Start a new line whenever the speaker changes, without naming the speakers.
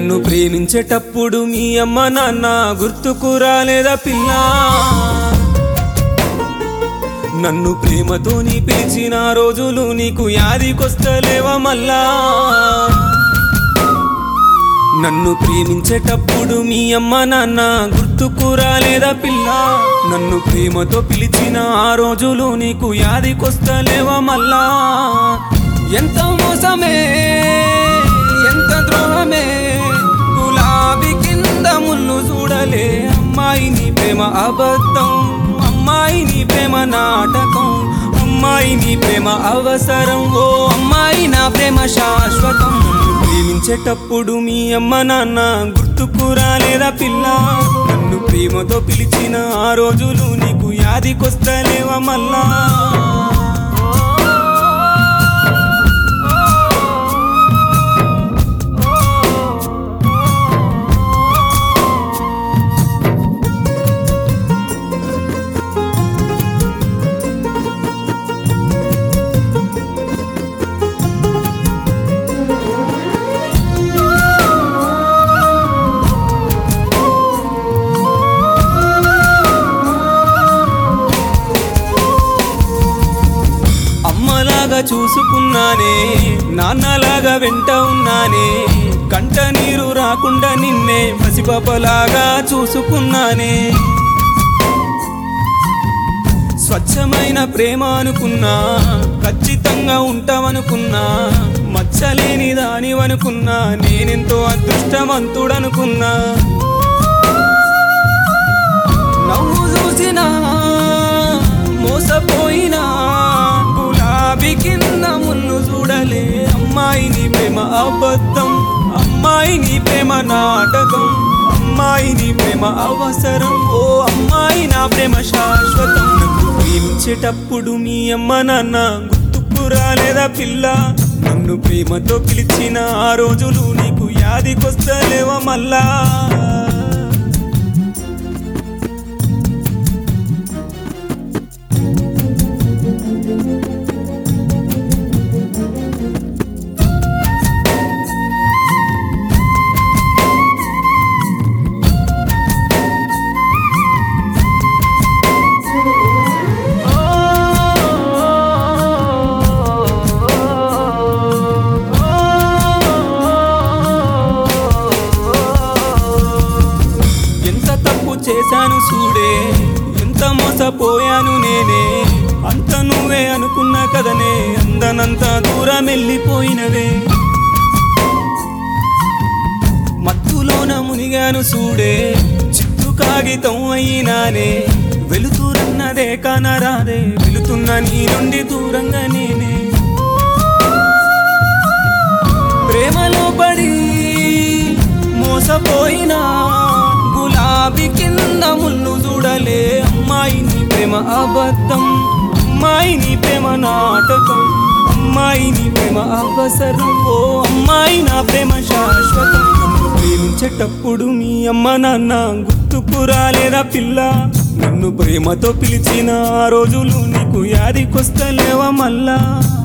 నన్ను ప్రేమించేటప్పుడు మీ అమ్మ నాన్న గుర్తుకు రాలేదా పిల్ల నన్ను ప్రేమతోని పిలిచిన రోజులు నీకు యాదికొస్తలేవా మళ్ళా నన్ను ప్రేమించేటప్పుడు మీ అమ్మ నాన్న గుర్తుకు రాలేదా పిల్ల నన్ను ప్రేమతో పిలిచిన ఆ రోజులు నీకు యాదికొస్తలేవా మళ్ళా ఎంత మోసమే ఎంత ద్రోహమే గులాబీ కింద ముళ్ళు చూడలే అమ్మాయి నీ ప్రేమ అబద్ధం అమ్మాయి నీ ప్రేమ నాటకం అమ్మాయి నీ ప్రేమ అవసరం ఓ అమ్మాయి నా ప్రేమ శాశ్వతం ప్రేమించేటప్పుడు మీ అమ్మ నాన్న గుర్తుకు రాలేదా పిల్ల నన్ను ప్రేమతో పిలిచిన ఆ రోజులు నీకు యాదికొస్తలేవా మళ్ళా అమ్మలాగా చూసుకున్నానే నాన్నలాగా వెంట ఉన్నానే కంట నీరు రాకుండా నిన్నే పసిపాపలాగా చూసుకున్నానే స్వచ్ఛమైన ప్రేమ అనుకున్నా ఖచ్చితంగా ఉంటావనుకున్నా మచ్చలేని దానివనుకున్నా నేనెంతో అదృష్టవంతుడనుకున్నా నవ్వు చూసినా మోసపోయినా గులాబీ కింద ముళ్ళు చూడలే అమ్మాయి నీ ప్రేమ అబద్ధం అమ్మాయి నీ ప్రేమ నాటకం అమ్మాయి నీ ప్రేమ అవసరం ఓ అమ్మాయి నా ప్రేమ శాశ్వతం నన్ను ప్రేమించేటప్పుడు మీ అమ్మ నాన్న గుర్తుకు రాలేదా పిల్ల నన్ను ప్రేమతో పిలిచిన ఆ రోజులు నీకు యాదికొస్తలేవా మళ్ళా ఎంత తప్పు చేశాను చూడే ఎంత మోసపోయాను నేనే అంత నువ్వే అనుకున్నా కదనే అందనంత దూరం వెళ్ళిపోయినవే మత్తులోన మునిగాను చూడే చిత్తు కాగితం అయినానే వెలుతురన్నదే కానరాదే వెలుతున్న నీ నుండి దూరంగా నేనే ప్రేమలో పడి మోసపోయినా గులాబీ కింద ముళ్ళు చూడలే అమ్మాయి నీ ప్రేమ అబద్ధం అమ్మాయి నీ ప్రేమ నాటకం అమ్మాయి నీ ప్రేమ అవసరం ఓ అమ్మాయి నా ప్రేమ శాశ్వతం నన్ను ప్రేమించేటప్పుడు మీ అమ్మ నాన్న గుర్తుకు రాలేదా పిల్ల నన్ను ప్రేమతో పిలిచిన ఆ రోజులు నీకు యాదికొస్తలేవా మళ్ళా